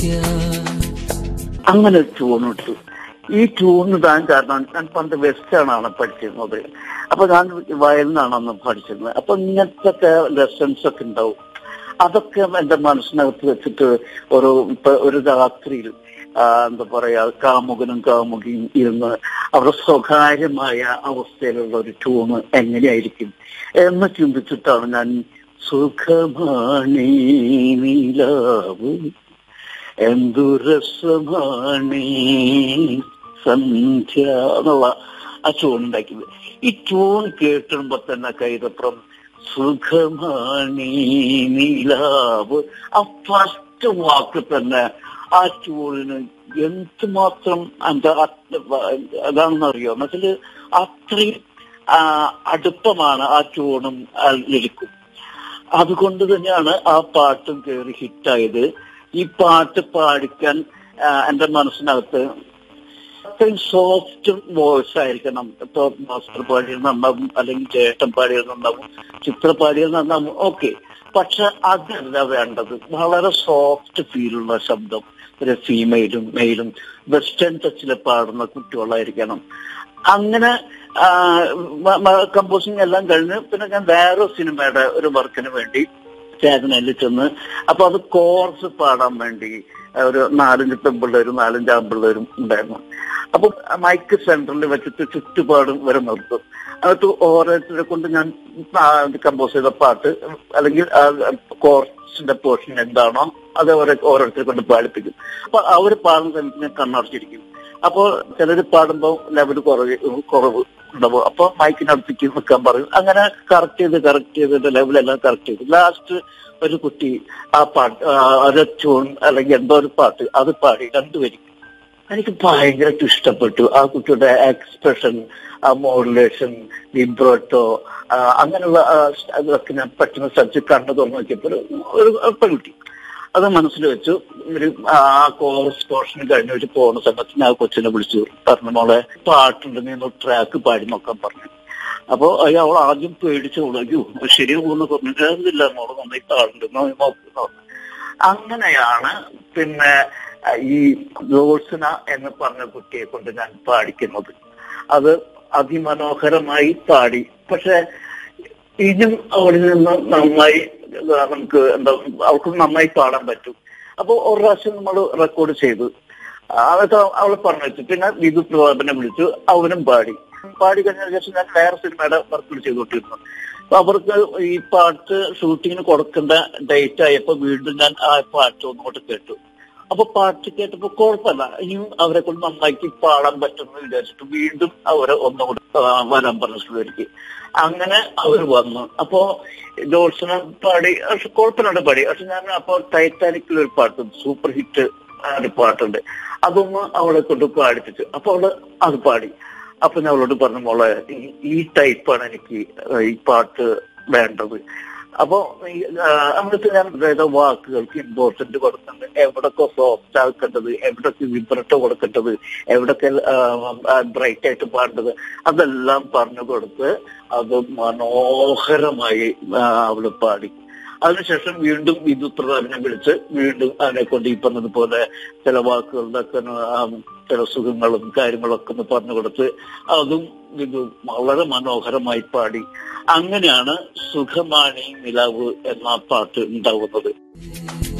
അങ്ങനെ ഒരു ട്യൂൺ ഇട്ടു ഈ ട്യൂൺ ഇടാൻ കാരണം ഞാൻ പണ്ട് വെസ്റ്റേൺ ആണ് പഠിച്ചിരുന്നത് അപ്പൊ ഞാൻ വയലിനാണ് അന്ന് പഠിച്ചിരുന്നത് അപ്പൊ ഇങ്ങനത്തെ ലെസൺസ് ഒക്കെ ഉണ്ടാവും അതൊക്കെ എന്റെ മനസ്സിനകത്ത് വെച്ചിട്ട് ഒരു ഇപ്പൊ ഒരു രാത്രിയിൽ ആ, എന്താ പറയാ കാമുകനും കാമുകിയും ഇരുന്ന് അവരുടെ സ്വകാര്യമായ അവസ്ഥയിലുള്ള ഒരു ട്യൂണ് എങ്ങനെയായിരിക്കും എന്ന് ചിന്തിച്ചിട്ടാണ് ഞാൻ സുഖമാണീ നിലാവ് എന്തു രസമാണീ സന്ധ്യ എന്നുള്ള ആ ട്യൂൺ ഉണ്ടാക്കിയത് ഈ ട്യൂൺ കേട്ടുമ്പോ തന്നെ കൈതപ്രം സുഖമാണീ നിലാവ് ആ ഫസ്റ്റ് വാക്ക് തന്നെ ആ ട്യൂണിന് എന്തുമാത്രം എന്താ അതാണെന്ന് അറിയോ എന്നുവെച്ചാല് അത്രയും ആ, അടുപ്പമാണ് ആ ട്യൂണും ആ ലിരിക്കും അതുകൊണ്ട് തന്നെയാണ് ആ പാട്ടും കയറി ഹിറ്റായത് ഈ പാട്ട് പാടിക്കാൻ ആ, എന്റെ മനസ്സിനകത്ത് അത്രയും സോഫ്റ്റ് വോയിസ് ആയിരിക്കണം ഇപ്പൊ മാസ്റ്റർ പാടിയത് നന്നാവും അല്ലെങ്കിൽ ചേട്ടൻ പാടിയത് നന്നാവും ചിത്ര പാടിയത് നന്നാവും ഓക്കെ പക്ഷെ അതല്ല വേണ്ടത് വളരെ സോഫ്റ്റ് ഫീലുള്ള ശബ്ദം ഒരു ഫീമെയിലും മെയിലും വെസ്റ്റേൺ ടച്ചിൽ പാടുന്ന കുട്ടികളായിരിക്കണം അങ്ങനെ കമ്പോസിങ് എല്ലാം കഴിഞ്ഞ് പിന്നെ ഞാൻ വേറെ സിനിമയുടെ ഒരു വർക്കിന് വേണ്ടി ചേതനയിൽ ചെന്ന് അപ്പൊ അത് കോർസ് പാടാൻ വേണ്ടി ഒരു നാലഞ്ച് പെമ്പിള്ളേരും നാലഞ്ച് ആമ്പിള്ളേരും ഉണ്ടായിരുന്നു അപ്പൊ മൈക്ക് സെന്ററിൽ വെച്ചിട്ട് ചുറ്റുപാടും വരെ നിർത്തും എന്നിട്ട് ഓരോരുത്തരെ കൊണ്ട് ഞാൻ കമ്പോസ് ചെയ്ത പാട്ട് അല്ലെങ്കിൽ കോർസിന്റെ പോർഷൻ എന്താണോ അത് ഓരോ ഓരോരുത്തരെ കൊണ്ട് പാടിപ്പിക്കും അപ്പൊ അവർ പാടുന്ന സമയത്ത് ഞാൻ കണ്ണടച്ചിരിക്കും അപ്പോൾ ചിലർ പാടുമ്പോൾ ലെവൽ കുറവ് കുറവ് ഉണ്ടാവും അപ്പൊ മൈക്കിനടുത്തേക്ക് നിൽക്കാൻ പറയും അങ്ങനെ കറക്റ്റ് ചെയ്ത് കറക്റ്റ് ചെയ്തിട്ട് ലെവലെല്ലാം കറക്റ്റ് ചെയ്തു ലാസ്റ്റ് ഒരു കുട്ടി ആ പാട്ട് ആ, ഒരു ട്യൂൺ അല്ലെങ്കിൽ എന്തോ ഒരു പാട്ട് അത് പാടി രണ്ടുപേരും എനിക്ക് ഭയങ്കരമായിട്ട് ഇഷ്ടപ്പെട്ടു ആ കുട്ടിയുടെ എക്സ്പ്രഷൻ ആ മോഡുലേഷൻ വിബ്രോട്ടോ അങ്ങനെയുള്ള ആ, അതൊക്കെ ഞാൻ പെട്ടെന്ന് ശ്രദ്ധിച്ച് കണ്ണു തുറന്നു നോക്കിയപ്പോൾ ഒരു- ഒരു ഒരു പെൺകുട്ടി അത് മനസ്സിൽ വെച്ചു ഒരു ആ കോറസ് പോർഷൻ കഴിഞ്ഞ് വെച്ച് പോകുന്ന സമയത്ത് ഞാൻ ആ കൊച്ചിനെ വിളിച്ചു പറഞ്ഞു മോളെ പാട്ടുണ്ട് നീ ഒന്ന് ട്രാക്ക് പാടി നോക്കാൻ പറഞ്ഞു അപ്പൊ അയ്യ അവൾ ആദ്യം പേടിച്ചു അയ്യോ ശരി പോകുന്ന പറഞ്ഞിട്ടില്ല മോള് നന്നായി പാടുണ്ട് എന്നാ നീ നോക്ക് എന്ന് പറഞ്ഞു. അങ്ങനെയാണ് പിന്നെ അഹ് ഈ ജോത്സന എന്ന് പറഞ്ഞ കുട്ടിയെ കൊണ്ട് ഞാൻ പാടിക്കുന്നത് അത് അതിമനോഹരമായി പാടി പക്ഷെ ഇനിയും അവളിൽ നിന്ന് നന്നായി ആ, നമുക്ക് എന്താ അവൾക്ക് നന്നായി പാടാൻ പറ്റും അപ്പൊ ഒരു പ്രാവശ്യം നമ്മൾ റെക്കോർഡ് ചെയ്തു അതൊക്കെ അവൾ പറഞ്ഞു വെച്ചു പിന്നെ വിധു പ്രതാപനെ വിളിച്ചു അവനും പാടി പാടി കഴിഞ്ഞ ശേഷം ഞാൻ വേറെ സിനിമയുടെ വർക്കുകൾ ചെയ്തുകൊണ്ടിരുന്നു അപ്പൊ അവർക്ക് ഈ പാട്ട് ഷൂട്ടിങ്ങിന് കൊടുക്കേണ്ട ഡേറ്റ് ആയപ്പോ വീണ്ടും ഞാൻ ആ പാട്ട് ഒന്നുകൂടെ കേട്ടു അപ്പൊ പാട്ട് കേട്ടപ്പോ കുഴപ്പമില്ല ഇനിയും അവരെ കൊണ്ട് നന്നാക്കി പാടാൻ പറ്റുമെന്ന് വിചാരിച്ചിട്ട് വീണ്ടും അവരെ ഒന്നുകൂടെ ആ, വരാൻ പറഞ്ഞു സ്റ്റുഡിയോയിലേക്ക് അങ്ങനെ അവർ വന്നു അപ്പോ ജോത്സന പാടി പക്ഷെ കുഴപ്പമില്ലാണ്ട് പാടി പക്ഷെ ഞാൻ അപ്പോ ടൈറ്റാനിക്കിൽ ഒരു പാട്ട് സൂപ്പർ ഹിറ്റ് ഒരു പാട്ടുണ്ട് അതൊന്ന് അവളെ കൊണ്ട് പാടിപ്പിച്ചു അപ്പൊ അവള് അത് പാടി അപ്പൊ ഞാൻ അവളോട് പറഞ്ഞു മോളെ ഈ- ഈ ടൈപ്പാണ് എനിക്ക് ഈ പാട്ട് വേണ്ടത് അപ്പോ ഈ, ആ, അവിടുത്തെ ഞാൻ വേണ്ട വാക്കുകൾക്ക് ഇമ്പോർട്ടന്റ് കൊടുക്കേണ്ടത് എവിടൊക്കെ സോഫ്റ്റ് ആക്കേണ്ടത് എവിടൊക്കെ വിബ്രട്ടോ കൊടുക്കേണ്ടത് എവിടൊക്കെ ബ്രൈറ്റ് ആയിട്ട് പാടേണ്ടത് അതെല്ലാം പറഞ്ഞു കൊടുത്ത് അത് മനോഹരമായി ആ, അവള് പാടി അതിനുശേഷം വീണ്ടും വിധു പ്രതാപിനെ വിളിച്ച് വീണ്ടും അതിനെ കൊണ്ട് ഈ പറഞ്ഞതുപോലെ ചില വാക്കുകളുടെ ഒക്കെ ആ, ചില സുഖങ്ങളും കാര്യങ്ങളൊക്കെ ഒന്ന് പറഞ്ഞു കൊടുത്ത് അതും വിധു വളരെ മനോഹരമായി പാടി അങ്ങനെയാണ് സുഖമാണി നിലാവ് എന്ന പാട്ട് ഉണ്ടാവുന്നത്